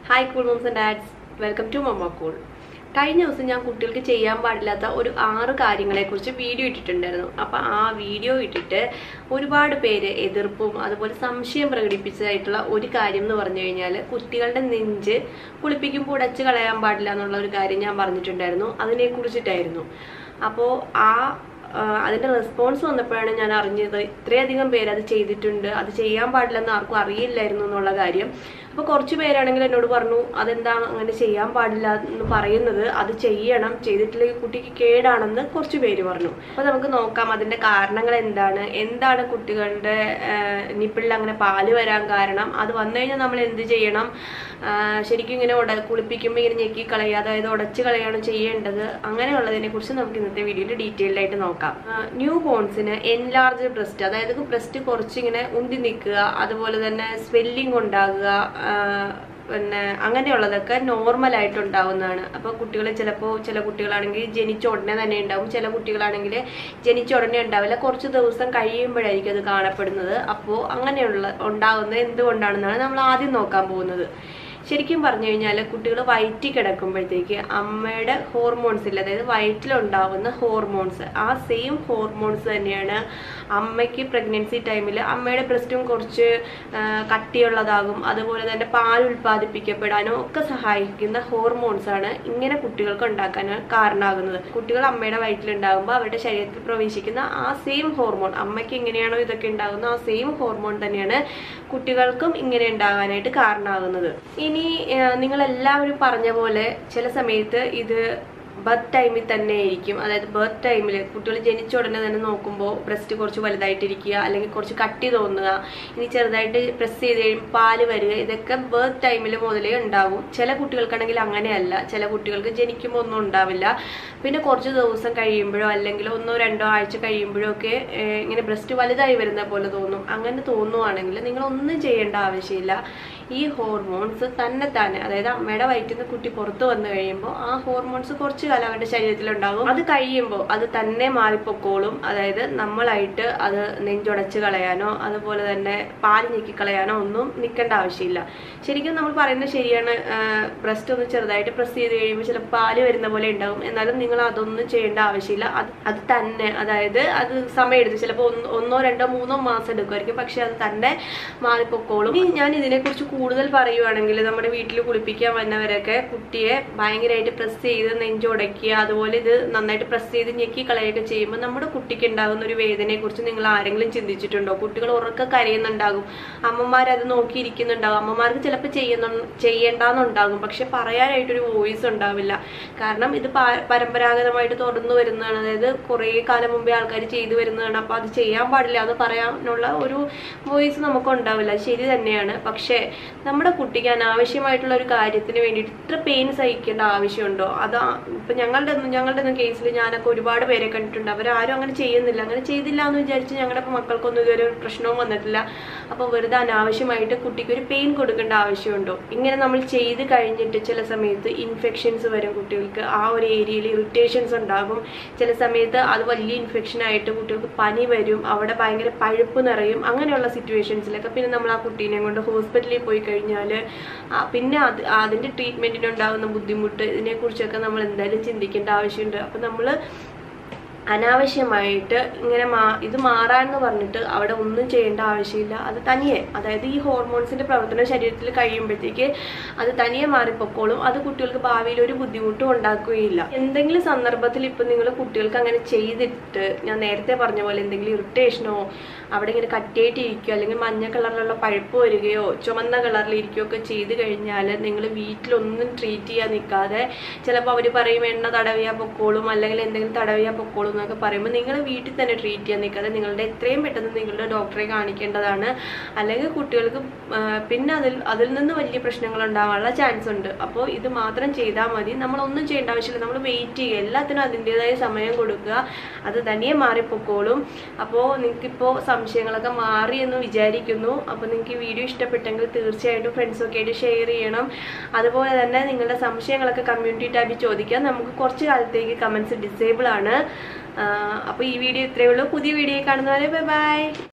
hi cool moms and dads welcome to Mamma Cool കഴിഞ്ഞ ദിവസം ഞാൻ കുട്ടികൾക്ക് ചെയ്യാൻ പാടില്ലാത്ത ഒരു ആറ് കാര്യങ്ങളെക്കുറിച്ച് വീഡിയോ ഇട്ടിട്ടുണ്ടായിരുന്നു അപ്പം ആ വീഡിയോ ഇട്ടിട്ട് ഒരുപാട് പേര് എതിർപ്പും അതുപോലെ സംശയം പ്രകടിപ്പിച്ചതായിട്ടുള്ള ഒരു കാര്യം എന്ന് പറഞ്ഞു കഴിഞ്ഞാൽ കുട്ടികളുടെ നെഞ്ച് കുളിപ്പിക്കുമ്പോൾ ഉടച്ച് കളയാൻ പാടില്ല എന്നുള്ള ഒരു കാര്യം ഞാൻ പറഞ്ഞിട്ടുണ്ടായിരുന്നു അതിനെക്കുറിച്ചിട്ടായിരുന്നു അപ്പോൾ ആ ആ, അതിന്റെ റെസ്പോൺസ് വന്നപ്പോഴാണ് ഞാൻ അറിഞ്ഞത് ഇത്രയധികം പേര് അത് ചെയ്തിട്ടുണ്ട് അത് ചെയ്യാൻ പാടില്ലെന്ന് ആർക്കും അറിയില്ലായിരുന്നു എന്നുള്ള കാര്യം അപ്പോൾ കുറച്ച് പേരാണെങ്കിൽ എന്നോട് പറഞ്ഞു അതെന്താ അങ്ങനെ ചെയ്യാൻ പാടില്ല എന്ന് പറയുന്നത് അത് ചെയ്യണം ചെയ്തിട്ടില്ലെങ്കിൽ കുട്ടിക്ക് കേടാണെന്ന് കുറച്ച് പേര് പറഞ്ഞു അപ്പോൾ നമുക്ക് നോക്കാം അതിന്റെ കാരണങ്ങൾ എന്താണ് എന്താണ് കുട്ടികളുടെ നിപ്പിളിൽ അങ്ങനെ പാല് വരാൻ കാരണം അത് വന്നു കഴിഞ്ഞാൽ നമ്മൾ എന്ത് ചെയ്യണം ആ, ശരിക്കും ഇങ്ങനെ ഉട കുളിപ്പിക്കുമ്പോൾ ഇങ്ങനെ ഞെക്കി കളയുക അതായത് ഉടച്ച് കളയാണ് ചെയ്യേണ്ടത് അങ്ങനെയുള്ളതിനെ കുറിച്ച് നമുക്ക് ഇന്നത്തെ വീഡിയോയിൽ ഡീറ്റെയിൽഡ് ആയിട്ട് നോക്കാം ന്യൂ ബോൺസിന് എൻലാർജ് ബ്രസ്റ്റ് അതായത് ബ്രസ്റ്റ് കുറച്ചിങ്ങനെ ഉന്തി നിൽക്കുക അതുപോലെ തന്നെ സ്വെല്ലിംഗ് ഉണ്ടാകുക ആ, പിന്നെ അങ്ങനെയുള്ളതൊക്കെ നോർമൽ ആയിട്ട് ഉണ്ടാവുന്നതാണ് അപ്പോൾ കുട്ടികൾ ചിലപ്പോൾ ചില കുട്ടികളാണെങ്കിൽ ജനിച്ച ഉടനെ തന്നെ ഉണ്ടാവും ചില കുട്ടികളാണെങ്കിൽ ജനിച്ച ഉടനെ ഉണ്ടാവില്ല കുറച്ച് ദിവസം കഴിയുമ്പോഴായിരിക്കും അത് കാണപ്പെടുന്നത് അപ്പോൾ അങ്ങനെയുള്ള ഉണ്ടാകുന്നത് എന്തുകൊണ്ടാണെന്നാണ് നമ്മൾ ആദ്യം നോക്കാൻ പോകുന്നത് ശരിക്കും പറഞ്ഞു കഴിഞ്ഞാൽ കുട്ടികൾ വയറ്റിൽ കിടക്കുമ്പോഴത്തേക്ക് അമ്മയുടെ ഹോർമോൺസ് ഇല്ല അതായത് വയറ്റിലുണ്ടാവുന്ന ഹോർമോൺസ് ആ സെയിം ഹോർമോൺസ് തന്നെയാണ് അമ്മയ്ക്ക് പ്രഗ്നൻസി ടൈമിൽ അമ്മയുടെ ബ്രസ്റ്റും കുറച്ച് ആ, കട്ടിയുള്ളതാകും അതുപോലെ തന്നെ പാൽ ഉൽപ്പാദിപ്പിക്കപ്പെടാനും ഒക്കെ സഹായിക്കുന്ന ഹോർമോൺസ് ആണ് ഇങ്ങനെ കുട്ടികൾക്ക് ഉണ്ടാക്കാൻ കാരണമാകുന്നത് കുട്ടികൾ അമ്മയുടെ വയറ്റിലുണ്ടാകുമ്പോൾ അവരുടെ ശരീരത്തിൽ പ്രവേശിക്കുന്ന ആ സെയിം ഹോർമോൺ അമ്മയ്ക്ക് എങ്ങനെയാണോ ഇതൊക്കെ ഉണ്ടാകുന്നത് ആ സെയിം ഹോർമോൺ തന്നെയാണ് കുട്ടികൾക്കും ഇങ്ങനെ ഉണ്ടാകാനായിട്ട് കാരണമാകുന്നത് ഇനി നിങ്ങൾ എല്ലാവരും പറഞ്ഞ പോലെ ചില സമയത്ത് ഇത് ബർത്ത് ടൈമിൽ തന്നെ ആയിരിക്കും അതായത് ബർത്ത് ടൈമിൽ കുട്ടികൾ ജനിച്ച ഉടനെ തന്നെ നോക്കുമ്പോൾ ബ്രസ്റ്റ് കുറച്ച് വലുതായിട്ടിരിക്കുക അല്ലെങ്കിൽ കുറച്ച് കട്ടി തോന്നുക ഇനി ചെറുതായിട്ട് പ്രസ് ചെയ്ത് കഴിയുമ്പോൾ പാല് വരിക ഇതൊക്കെ ബർത്ത് ടൈമിൽ മുതലേ ഉണ്ടാകും ചില കുട്ടികൾക്കാണെങ്കിൽ അങ്ങനെയല്ല ചില കുട്ടികൾക്ക് ജനിക്കുമ്പോൾ ഒന്നും ഉണ്ടാവില്ല പിന്നെ കുറച്ച് ദിവസം കഴിയുമ്പോഴോ അല്ലെങ്കിൽ ഒന്നോ രണ്ടോ ആഴ്ച കഴിയുമ്പോഴോ ഒക്കെ ഏഹ്, ഇങ്ങനെ ബ്രസ്റ്റ് വലുതായി വരുന്ന പോലെ തോന്നും അങ്ങനെ തോന്നുവാണെങ്കിൽ നിങ്ങൾ ഒന്നും ചെയ്യേണ്ട ആവശ്യമില്ല ഈ ഹോർമോൺസ് തന്നെ തന്നെ അതായത് അമ്മയുടെ വയറ്റിൽ നിന്ന് കുട്ടി പുറത്തു വന്നു കഴിയുമ്പോൾ ആ ഹോർമോൺസ് കുറച്ച് കാലം അവരുടെ ശരീരത്തിലുണ്ടാകും അത് കഴിയുമ്പോൾ അത് തന്നെ മാറിപ്പൊക്കോളും അതായത് നമ്മളായിട്ട് അത് നെഞ്ചുടച്ച് കളയാനോ അതുപോലെ തന്നെ പാല് ഞെക്കി കളയാനോ ഒന്നും നിൽക്കേണ്ട ആവശ്യമില്ല ശരിക്കും നമ്മൾ പറയുന്നത് ശരിയാണ് ബ്രസ്റ്റ് ഒന്ന് ചെറുതായിട്ട് പ്രസ് ചെയ്ത് കഴിയുമ്പോൾ ചിലപ്പോൾ പാല് വരുന്ന പോലെ ഉണ്ടാകും എന്നാലും നിങ്ങൾ അതൊന്നും ചെയ്യേണ്ട ആവശ്യമില്ല അത് അത് തന്നെ അതായത് അത് സമയമെടുത്ത് ചിലപ്പോൾ ഒന്ന് ഒന്നോ രണ്ടോ മൂന്നോ മാസം എടുക്കുമായിരിക്കും പക്ഷെ അത് തന്നെ മാറിപ്പൊക്കോളും ഇനി ഞാൻ ഇതിനെക്കുറിച്ച് കൂടുതൽ പറയുവാണെങ്കിൽ നമ്മുടെ വീട്ടിൽ കുളിപ്പിക്കാൻ വന്നവരൊക്കെ കുട്ടിയെ ഭയങ്കരമായിട്ട് പ്രസ് ചെയ്ത് നെഞ്ചുടയ്ക്കുക അതുപോലെ ഇത് നന്നായിട്ട് പ്രസ് ചെയ്ത് ഞെക്കി കളയുകയൊക്കെ ചെയ്യുമ്പോൾ നമ്മുടെ കുട്ടിക്ക് ഉണ്ടാകുന്ന ഒരു വേദനയെ കുറിച്ച് നിങ്ങൾ ആരെങ്കിലും ചിന്തിച്ചിട്ടുണ്ടോ കുട്ടികൾ ഉറക്കെ കരയുന്നുണ്ടാകും അമ്മമാർ അത് നോക്കിയിരിക്കുന്നുണ്ടാകും അമ്മമാർക്ക് ചിലപ്പോൾ ചെയ്യുന്നു ചെയ്യേണ്ടെന്നുണ്ടാകും പക്ഷെ പറയാനായിട്ടൊരു വോയിസ് ഉണ്ടാവില്ല കാരണം ഇത് പാ- പരമ്പരാഗതമായിട്ട് തുടർന്നു വരുന്നതാണ് അതായത് കുറേ കാലം മുമ്പേ ആൾക്കാർ ചെയ്തു വരുന്നതാണ് അപ്പോൾ അത് ചെയ്യാൻ പാടില്ല എന്ന് പറയാനുള്ള ഒരു വോയിസ് നമുക്ക് ഉണ്ടാവില്ല ശരി തന്നെയാണ് പക്ഷേ നമ്മുടെ കുട്ടിക്ക് അനാവശ്യമായിട്ടുള്ള ഒരു കാര്യത്തിന് വേണ്ടിയിട്ട് ഇത്ര പെയിൻ സഹിക്കേണ്ട ആവശ്യമുണ്ടോ അതാ ഇപ്പം ഞങ്ങളുടെ ഒന്നും ഞങ്ങളുടെ ഒന്നും കേസിൽ ഞാനൊക്കെ ഒരുപാട് പേരെ കണ്ടിട്ടുണ്ട് അവരാരും അങ്ങനെ ചെയ്യുന്നില്ല അങ്ങനെ ചെയ്തില്ല എന്ന് വിചാരിച്ച് ഞങ്ങളുടെ മക്കൾക്കൊന്നും ഇതുവരെ ഒരു പ്രശ്നവും വന്നിട്ടില്ല അപ്പോൾ വെറുതെ അനാവശ്യമായിട്ട് കുട്ടിക്ക് ഒരു പെയിൻ കൊടുക്കേണ്ട ആവശ്യമുണ്ടോ ഇങ്ങനെ നമ്മൾ ചെയ്ത് കഴിഞ്ഞിട്ട് ചില സമയത്ത് ഇൻഫെക്ഷൻസ് വരും കുട്ടികൾക്ക് ആ ഒരു ഏരിയയിൽ ഇറിറ്റേഷൻസ് ഉണ്ടാകും ചില സമയത്ത് അത് വലിയ ഇൻഫെക്ഷൻ ആയിട്ട് കുട്ടികൾക്ക് പനി വരും അവിടെ ഭയങ്കര പഴുപ്പ് നിറയും അങ്ങനെയുള്ള സിറ്റുവേഷൻസിലൊക്കെ പിന്നെ നമ്മൾ ആ കുട്ടീനെ കൊണ്ട് ഹോസ്പിറ്റലിൽ പോയി കഴിഞ്ഞാൽ പിന്നെ അത് അതിൻ്റെ ട്രീറ്റ്മെൻറ്റിനുണ്ടാകുന്ന ബുദ്ധിമുട്ട് ഇതിനെക്കുറിച്ചൊക്കെ നമ്മൾ എന്തായാലും ചിന്തിക്കേണ്ട ആവശ്യമുണ്ട് അപ്പോൾ നമ്മൾ അനാവശ്യമായിട്ട് ഇങ്ങനെ മാ ഇത് മാറാന്ന് പറഞ്ഞിട്ട് അവിടെ ഒന്നും ചെയ്യേണ്ട ആവശ്യമില്ല അത് തനിയെ അതായത് ഈ ഹോർമോൺസിന്റെ പ്രവർത്തനം ശരീരത്തിൽ കഴിയുമ്പോഴത്തേക്ക് അത് തനിയെ മാറിപ്പൊക്കോളും അത് കുട്ടികൾക്ക് ഭാവിയിൽ ഒരു ബുദ്ധിമുട്ടും ഉണ്ടാക്കുകയില്ല എന്തെങ്കിലും സന്ദർഭത്തിൽ ഇപ്പം നിങ്ങൾ കുട്ടികൾക്ക് അങ്ങനെ ചെയ്തിട്ട് ഞാൻ നേരത്തെ പറഞ്ഞ പോലെ എന്തെങ്കിലും ഇറിറ്റേഷനോ അവിടെ ഇങ്ങനെ കട്ടിയായിട്ട് ഇരിക്കുകയോ അല്ലെങ്കിൽ മഞ്ഞ കളറിലുള്ള പഴുപ്പ് വരികയോ ചുമന്ന കളറിൽ ഇരിക്കുകയോ ഒക്കെ ചെയ്ത് കഴിഞ്ഞാൽ നിങ്ങൾ വീട്ടിലൊന്നും ട്രീറ്റ് ചെയ്യാൻ നിൽക്കാതെ ചിലപ്പോൾ അവർ പറയും എണ്ണ തടവിയാൽ പൊക്കോളും അല്ലെങ്കിൽ എന്തെങ്കിലും തടവിയാൽ പൊക്കോളും എന്നൊക്കെ പറയുമ്പോൾ നിങ്ങൾ വീട്ടിൽ തന്നെ ട്രീറ്റ് ചെയ്യാൻ നിൽക്കാതെ നിങ്ങളുടെ എത്രയും പെട്ടെന്ന് നിങ്ങളുടെ ഡോക്ടറെ കാണിക്കേണ്ടതാണ് അല്ലെങ്കിൽ കുട്ടികൾക്ക് ആ, പിന്നെ അതിൽ അതിൽ നിന്ന് വലിയ പ്രശ്നങ്ങൾ ഉണ്ടാവാനുള്ള ചാൻസ് ഉണ്ട് അപ്പോൾ ഇത് മാത്രം ചെയ്താൽ മതി നമ്മളൊന്നും ചെയ്യേണ്ട ആവശ്യമില്ല നമ്മൾ വെയിറ്റ് ചെയ്യുക എല്ലാത്തിനും അതിൻ്റെതായ സമയം കൊടുക്കുക അത് തനിയെ മാറിപ്പൊക്കോളും അപ്പോൾ നിങ്ങൾക്കിപ്പോൾ സംശയങ്ങളൊക്കെ മാറി എന്ന് വിചാരിക്കുന്നു അപ്പോൾ നിങ്ങൾക്ക് ഈ വീഡിയോ ഇഷ്ടപ്പെട്ടെങ്കിൽ തീർച്ചയായിട്ടും ഫ്രണ്ട്സൊക്കെ ആയിട്ട് ഷെയർ ചെയ്യണം അതുപോലെ തന്നെ നിങ്ങളുടെ സംശയങ്ങളൊക്കെ കമ്മ്യൂണിറ്റി ടാബിൽ ചോദിക്കാം നമുക്ക് കുറച്ച് കാലത്തേക്ക് കമൻസ് ഡിസേബിൾ ആണ് അപ്പോൾ ഈ വീഡിയോ ഇത്രയേ ഉള്ളൂ പുതിയ വീഡിയോ കാണുന്നവരെ ബൈ ബൈ